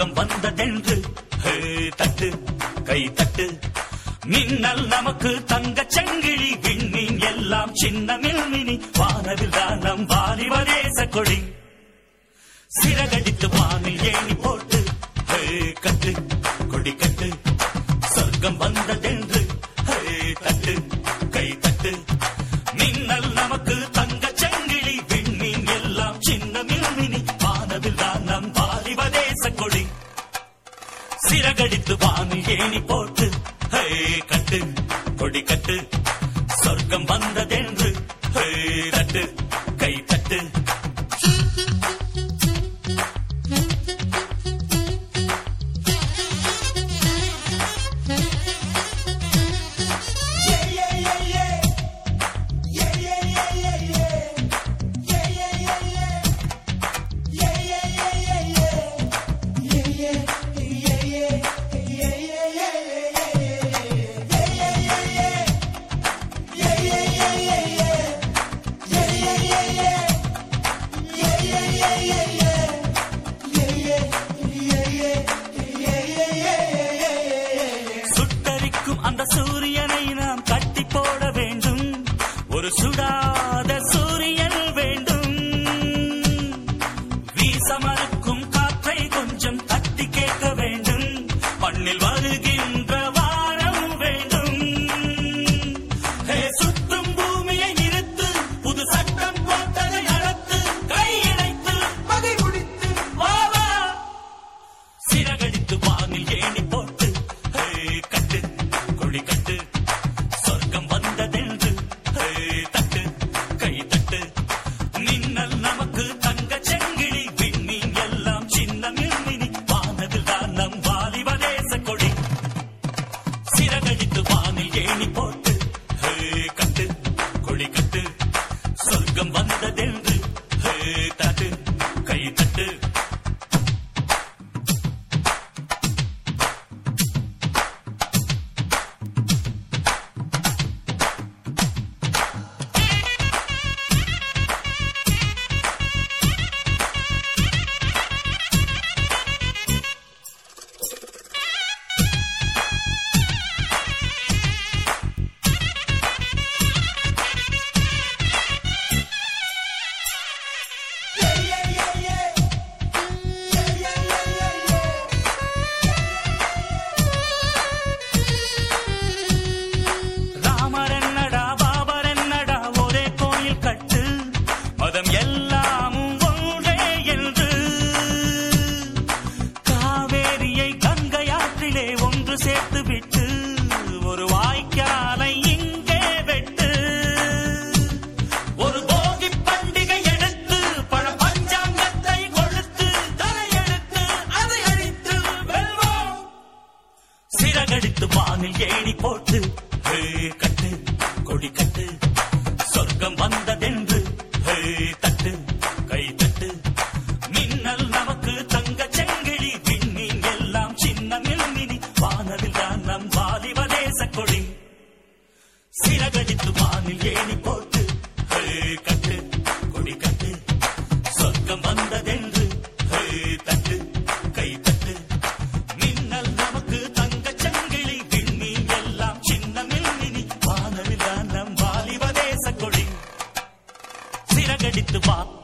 சொர்க்கம் வந்ததென்று ஹே, தட்டு கை தட்டு மின்னல் நமக்கு தங்கச் சங்கிலி விண்மீன் எல்லாம் சின்ன மில்மினி வானவில் தான் நம் வாலிபதேச கொடி சிறகடித்து வானில் ஏணி போட்டு ஹே, கட்டு கொடி கட்டு சொர்க்கம் வந்ததென்று ஹே, தட்டு கை தட்டு மின்னல் நமக்கு தங்கச் சங்கிலி விண்மீன் எல்லாம் சின்ன மில்மினி வானவில் தான் நம் வாலிபதேச கொடி சிறகடித்து வானில் ஏணி போட்டு ஹே கட்டு கொடி கட்டு சொர்க்கம் வந்ததென்று ஹே தட்டு கை தட்டு சுட்டரிக்கும் அந்த சூரியனை நாம் கட்டி போட வேண்டும் ஒரு சுடாத சூரியன் வேண்டும் வீசமறுக்கும் காற்றை கொஞ்சம் தட்டி கேட்க வேண்டும் மண்ணில் வருகின்ற வாரம் வேண்டும் ஹே, சுற்றும் பூமியை நிறுத்து புது சட்டம் போட்டதை அடத்து கையிணைத்து பகை முடித்து வா வா சிறகடித்து வானில் ஏணி போட்டு ஹே, கட்டு கொடி கட்டு சொர்க்கம் வந்ததென்று ஹே, தட்டு கை தட்டு மின்னல் நமக்கு தங்க செங்கிழி விண்மீன் எல்லாம் சின்ன மின்மினி வானவில் தான் நம் வாலிபதேச கொடி சிறகடித்து வானில் ஏணி போட்டு ஹே, கட்டு கொடி கட்டு சொர்க்கம் வந்ததென்று ஹே, தட்டு கை தட்டு ராமர் என்னடா பாபர் என்னடா ஒரே கோயில் கட்டு மதம் எல்லாமும் ஒன்றே என்று காவேரியை கங்கை ஆற்றிலே ஒன்று சேர்த்து விட்டு ஒரு வாய்க்காலை இங்கே வெட்டு ஒரு போகி பண்டிகை எடுத்து பழ பஞ்சாங்கத்தை கொழுத்து தலையெடுத்து அதை அழித்து வெல்வோம் சிறகடித்து வானில் ஏணி போட்டு ஹே கட்டு கொடி கட்டு சொர்க்கம் வந்ததென்று ஹே தட்டு கை தட்டு மின்னல் நமக்கு தங்க செங்கிழி விண்மீன் எல்லாம் சின்ன மில்மினி வானவில் தான் நம் வாலிபதேச கொடி சிறகடித்து வானில் ஏணி போட்டு ஹே கட்டு கொடி கட்டு சொர்க்கம் வந்ததென்று ஹே தட்டு கை தட்டு மின்னல் நமக்கு தங்கச் சங்கிலி விண்மீன் எல்லாம் சின்ன மில்மினி வானவில் தான் நம் வாலிபதேச கொடி சிறகடித்து வா